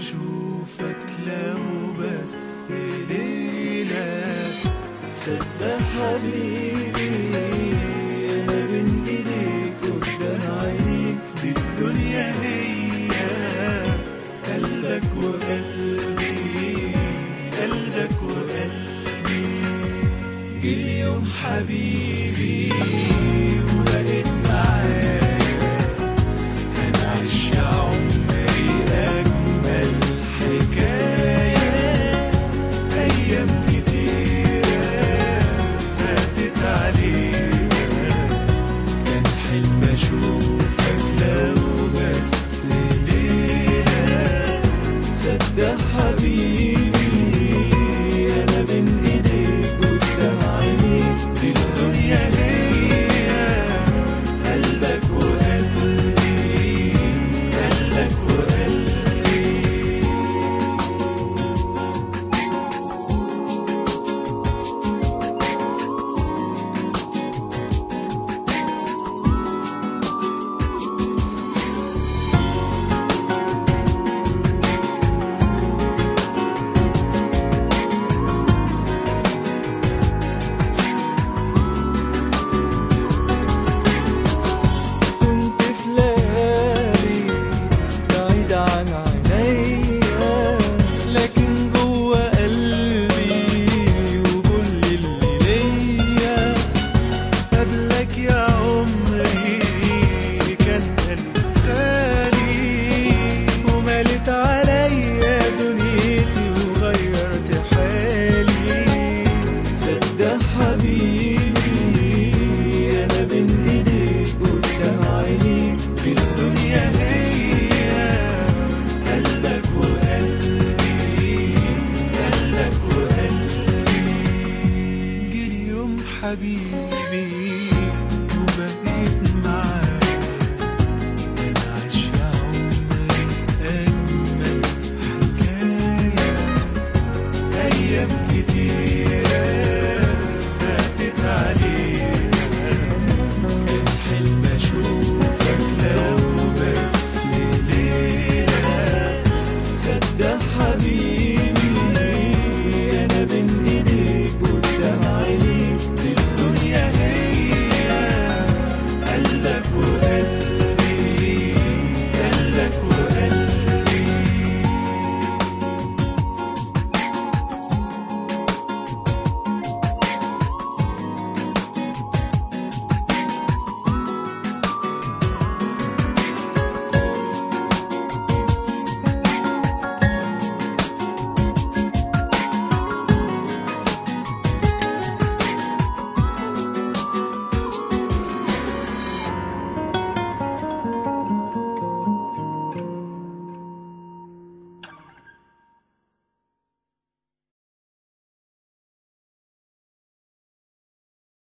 أشوفك لو بس ليلة صدق حبيبي انا بين ايديك قدام عينيك دي الدنيا هي قلبك وقلبي قلبك وقلبي جه اليوم حبيبي وبقيت معاك هنعيش يا عمري أجمل حكاية أيام كتيرة فاتت علينا كان حلم أشوفك لو بس ليلة صدق حبيبي انا بين ايديك قدام عينيك دي الدنيا هي قلبك وقلبي قلبك وقلبي كنت في ليالي بعيد عن عينيا لكن جوا قلبي وكل اللي ليا قبلك يا عمري كان قلبي خالي ومالت عليا دنيتي وغيرت حالي صدق حبيبي انا بين ايديك قدام عينيك في الدنيا هي قلبك وقلبي قلبك وقلبي جه اليوم حبيبي وبقيت معاك انا عايش يا عمري اجمل حكايه ايام